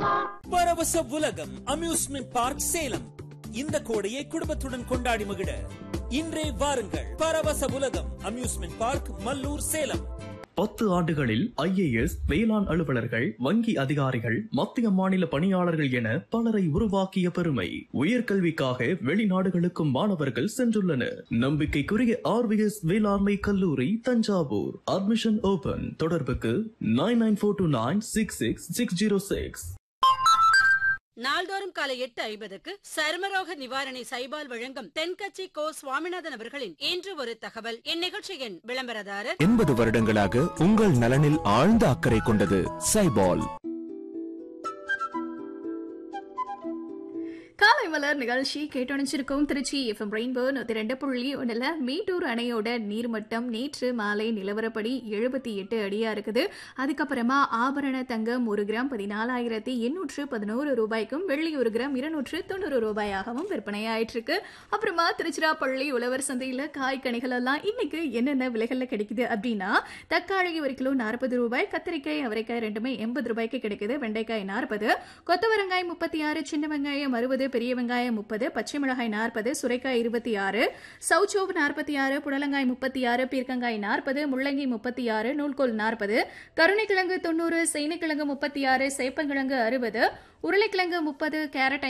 பரவச உலகம் amusement park Salem இந்த கோடையை குடும்பத்துடன் கொண்டாடி மகிழ இன்றே வாருங்கள் பரவச உலகம் அம்யூஸ்மெண்ட் பார்க் மல்லூர் சேலம் பத்து ஆண்டுகளில் ஐஏஎஸ் வேளாண் அலுவலர்கள் வங்கி அதிகாரிகள் மத்திய மாநில பணியாளர்கள் என பலரை உருவாக்கிய பெருமை உயர்கல்விக்காக வெளிநாடுகளுக்கும் மாணவர்கள் சென்றுள்ளனர் நம்பிக்கைக்குரிய ஆர்விஎஸ் வேளாண்மை கல்லூரி தஞ்சாவூர் அட்மிஷன் ஓபன் தொடர்புக்கு nine nine four two nine six six six zero six நாள்தோறும் காலை எட்டு ஐம்பதுக்கு சருமரோக நிவாரணி சைபால் வழங்கும் தென்கட்சி கோ சுவாமிநாதன் அவர்களின் இன்று ஒரு தகவல் இந்நிகழ்ச்சியின் விளம்பரதாரர் எண்பது வருடங்களாக உங்கள் நலனில் ஆழ்ந்த அக்கறை கொண்டது சைபால் காலை மலர் நிகழ்ச்சி கேட்டணிச்சிருக்கோம் திருச்சி எஃப்எம் ரெயின்போ நூத்தி ரெண்டு புள்ளி ஒண்ணுல மேட்டூர் அணையோட நீர்மட்டம் நேற்று மாலை நிலவரப்படி எழுபத்தி எட்டு அடியா இருக்குது அதுக்கப்புறமா ஆபரண தங்கம் ஒரு கிராம் பதினாலாயிரத்தி எண்ணூற்று பதினோரு ரூபாய்க்கும் வெள்ளி ஒரு கிராம் இருநூற்று தொண்ணூறு ரூபாயாகவும் விற்பனையாயிட்டு இருக்கு அப்புறமா திருச்சிராப்பள்ளி உழவர் சந்தையில காய்கனிகள் எல்லாம் இன்னைக்கு என்னென்ன விலைகள்ல கிடைக்குது அப்படின்னா தக்காளி ஒரு கிலோ நாற்பது ரூபாய் கத்திரிக்காய் அவரைக்காய் ரெண்டுமே எண்பது ரூபாய்க்கு கிடைக்குது வெண்டைக்காய் நாற்பது கொத்தவரங்காய் முப்பத்தி ஆறு சின்ன வெங்காயம் அறுபது பெரிய வெங்காயம் முப்பது பச்சை மிளகாய் நாற்பது சுரைக்காய் இருபத்தி ஆறு சவுச்சோவு நாற்பத்தி ஆறு புடலங்காய் முப்பத்தி ஆறு பீர்க்கங்காய் நாற்பது முள்ளங்கி முப்பத்தி ஆறு நூல்கோல் நாற்பது கருணைக்கிழங்கு தொண்ணூறு சேனைக்கிழங்கு முப்பத்தி ஆறு சேப்பங்கிழங்கு அறுபது உருளைக்கிழங்கு முப்பது கேரட்